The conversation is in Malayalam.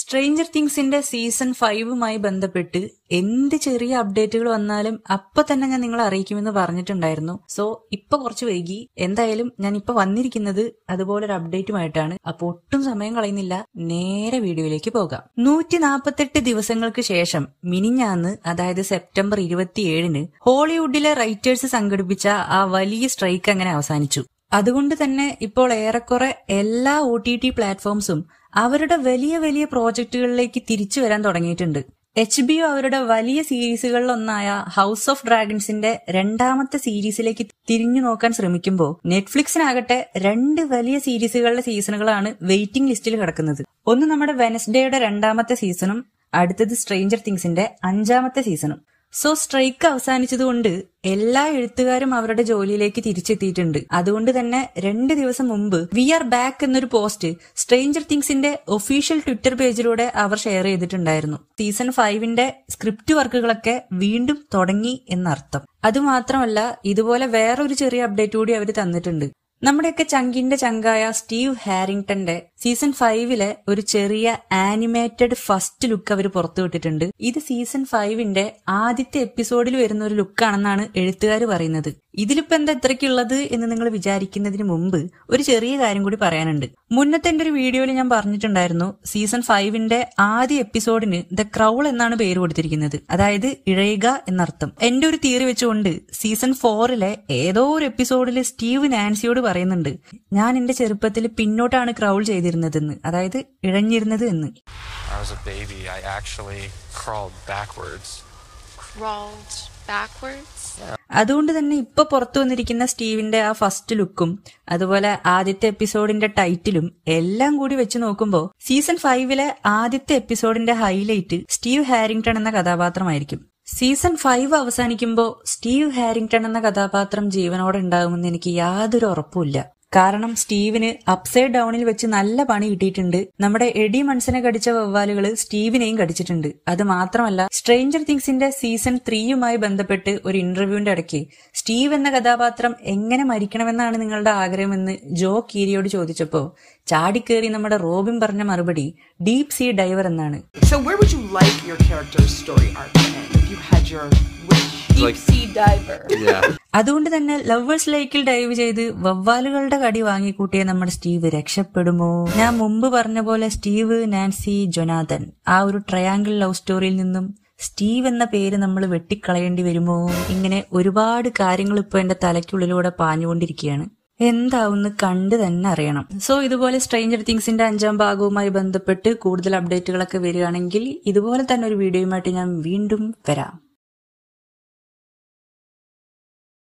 സ്ട്രേഞ്ചർ തിങ്സിന്റെ സീസൺ ഫൈവുമായി ബന്ധപ്പെട്ട് എന്ത് ചെറിയ അപ്ഡേറ്റുകൾ വന്നാലും അപ്പൊ തന്നെ ഞാൻ നിങ്ങളെ അറിയിക്കുമെന്ന് പറഞ്ഞിട്ടുണ്ടായിരുന്നു സോ ഇപ്പൊ കുറച്ച് വൈകി എന്തായാലും ഞാൻ ഇപ്പൊ വന്നിരിക്കുന്നത് അതുപോലെ ഒരു അപ്ഡേറ്റുമായിട്ടാണ് അപ്പൊ ഒട്ടും സമയം കളയുന്നില്ല നേരെ വീഡിയോയിലേക്ക് പോകാം നൂറ്റി നാൽപ്പത്തെട്ട് ദിവസങ്ങൾക്ക് ശേഷം മിനിഞ്ഞാന്ന് അതായത് സെപ്റ്റംബർ ഇരുപത്തിയേഴിന് ഹോളിവുഡിലെ റൈറ്റേഴ്സ് സംഘടിപ്പിച്ച ആ വലിയ സ്ട്രൈക്ക് അങ്ങനെ അവസാനിച്ചു അതുകൊണ്ട് തന്നെ ഇപ്പോൾ ഏറെക്കുറെ എല്ലാ ഒ ടി ടി പ്ലാറ്റ്ഫോംസും അവരുടെ വലിയ വലിയ പ്രോജക്റ്റുകളിലേക്ക് തിരിച്ചു വരാൻ തുടങ്ങിയിട്ടുണ്ട് എച്ച് ബി ഒ അവരുടെ വലിയ സീരീസുകളിലൊന്നായ ഹൗസ് ഓഫ് ഡ്രാഗൺസിന്റെ രണ്ടാമത്തെ സീരീസിലേക്ക് തിരിഞ്ഞു നോക്കാൻ ശ്രമിക്കുമ്പോൾ നെറ്റ്ഫ്ലിക്സിനാകട്ടെ രണ്ട് വലിയ സീരീസുകളുടെ സീസണുകളാണ് വെയിറ്റിംഗ് ലിസ്റ്റിൽ കിടക്കുന്നത് ഒന്ന് നമ്മുടെ വെനസ്ഡേയുടെ രണ്ടാമത്തെ സീസണും അടുത്തത് സ്ട്രേഞ്ചർ തിങ്സിന്റെ അഞ്ചാമത്തെ സീസണും സോ സ്ട്രൈക്ക് അവസാനിച്ചതുകൊണ്ട് എല്ലാ എഴുത്തുകാരും അവരുടെ ജോലിയിലേക്ക് തിരിച്ചെത്തിയിട്ടുണ്ട് അതുകൊണ്ട് തന്നെ രണ്ട് ദിവസം മുമ്പ് വി ആർ ബാക്ക് എന്നൊരു പോസ്റ്റ് സ്ട്രേഞ്ചർ തിങ്സിന്റെ ഒഫീഷ്യൽ ട്വിറ്റർ പേജിലൂടെ അവർ ഷെയർ ചെയ്തിട്ടുണ്ടായിരുന്നു സീസൺ ഫൈവിന്റെ സ്ക്രിപ്റ്റ് വർക്കുകളൊക്കെ വീണ്ടും തുടങ്ങി എന്നർത്ഥം അതുമാത്രമല്ല ഇതുപോലെ വേറൊരു ചെറിയ അപ്ഡേറ്റ് കൂടി അവർ തന്നിട്ടുണ്ട് നമ്മുടെയൊക്കെ ചങ്കിന്റെ ചങ്കായ സ്റ്റീവ് ഹാരിങ്ടന്റെ സീസൺ ഫൈവിലെ ഒരു ചെറിയ ആനിമേറ്റഡ് ഫസ്റ്റ് ലുക്ക് അവർ പുറത്തുവിട്ടിട്ടുണ്ട് ഇത് സീസൺ ഫൈവിന്റെ ആദ്യത്തെ എപ്പിസോഡിൽ വരുന്ന ഒരു ലുക്കാണെന്നാണ് എഴുത്തുകാർ പറയുന്നത് ഇതിലിപ്പോ എന്താ ഇത്രയ്ക്കുള്ളത് എന്ന് നിങ്ങൾ വിചാരിക്കുന്നതിന് മുമ്പ് ഒരു ചെറിയ കാര്യം കൂടി പറയാനുണ്ട് മുന്നത്തെ എന്റെ ഒരു വീഡിയോയിൽ ഞാൻ പറഞ്ഞിട്ടുണ്ടായിരുന്നു സീസൺ ഫൈവിന്റെ ആദ്യ എപ്പിസോഡിന് ദ ക്രൗൾ എന്നാണ് പേര് കൊടുത്തിരിക്കുന്നത് അതായത് ഇഴയുക എന്നർത്ഥം എന്റെ ഒരു തിയറി വെച്ചുകൊണ്ട് സീസൺ ഫോറിലെ ഏതോ ഒരു എപ്പിസോഡിൽ സ്റ്റീവ് നാൻസിയോട് പറയുന്നുണ്ട് ഞാൻ എന്റെ ചെറുപ്പത്തിൽ പിന്നോട്ടാണ് ക്രൗൾ ചെയ്തിരുന്നതെന്ന് അതായത് ഇഴഞ്ഞിരുന്നത് എന്ന് I was a baby. I actually crawled backwards. crawled backwards. അതുകൊണ്ട് തന്നെ ഇപ്പൊ പുറത്തു വന്നിരിക്കുന്ന സ്റ്റീവിന്റെ ആ ഫസ്റ്റ് ലുക്കും അതുപോലെ ആദ്യത്തെ എപ്പിസോഡിന്റെ ടൈറ്റിലും എല്ലാം കൂടി വെച്ച് നോക്കുമ്പോൾ സീസൺ ഫൈവിലെ ആദ്യത്തെ എപ്പിസോഡിന്റെ ഹൈലൈറ്റ് സ്റ്റീവ് ഹാരിങ്ടൺ എന്ന കഥാപാത്രമായിരിക്കും സീസൺ ഫൈവ് അവസാനിക്കുമ്പോൾ സ്റ്റീവ് ഹാരിങ്ടൺ എന്ന കഥാപാത്രം ജീവനോടെ ഉണ്ടാകുമെന്ന് എനിക്ക് യാതൊരു ഉറപ്പുമില്ല കാരണം സ്റ്റീവിന് അപ്സൈഡ് ഡൗണിൽ വെച്ച് നല്ല പണി കിട്ടിയിട്ടുണ്ട് നമ്മുടെ എഡി മൺസനെ കടിച്ച വവ്വാലുകൾ സ്റ്റീവിനെയും കടിച്ചിട്ടുണ്ട് അത് മാത്രമല്ല സ്ട്രേഞ്ചർ തിങ്സിന്റെ സീസൺ ത്രീയുമായി ബന്ധപ്പെട്ട് ഒരു ഇന്റർവ്യൂവിന്റെ ഇടയ്ക്ക് സ്റ്റീവ് എന്ന കഥാപാത്രം എങ്ങനെ മരിക്കണമെന്നാണ് നിങ്ങളുടെ ആഗ്രഹമെന്ന് ജോ കീരിയോട് ചോദിച്ചപ്പോ ചാടിക്കേറി നമ്മുടെ റോബിൻ പറഞ്ഞ മറുപടി ഡീപ് സീ ഡൈവർ എന്നാണ് So where would you like your character's story arc to end if you had your wish? Deep sea diver. Yeah. അതുകൊണ്ട് തന്നെ ലവേഴ്സ് ലേക്കിൽ ഡൈവ് ചെയ്ത് വവ്വാലുകളുടെ കടി വാങ്ങിക്കൂട്ടിയ നമ്മുടെ സ്റ്റീവ് രക്ഷപ്പെടുമോ ഞാൻ മുമ്പ് പറഞ്ഞ പോലെ സ്റ്റീവ് നാൻസി ജൊനാഥൻ ആ ഒരു ട്രയാങ്കിൾ ലവ് സ്റ്റോറിയിൽ നിന്നും സ്റ്റീവ് എന്ന പേര് നമ്മൾ വെട്ടിക്കളയേണ്ടി വരുമോ ഇങ്ങനെ ഒരുപാട് കാര്യങ്ങൾ ഇപ്പൊ എന്റെ തലയ്ക്കുള്ളിലൂടെ പാഞ്ഞുകൊണ്ടിരിക്കുകയാണ് എന്താവുന്ന് കണ്ടു തന്നെ അറിയണം സോ ഇതുപോലെ സ്ട്രേഞ്ചർ തിങ്സിന്റെ അഞ്ചാം ഭാഗവുമായി ബന്ധപ്പെട്ട് കൂടുതൽ അപ്ഡേറ്റുകളൊക്കെ വരികയാണെങ്കിൽ ഇതുപോലെ തന്നെ ഒരു വീഡിയോയുമായിട്ട് ഞാൻ വീണ്ടും വരാം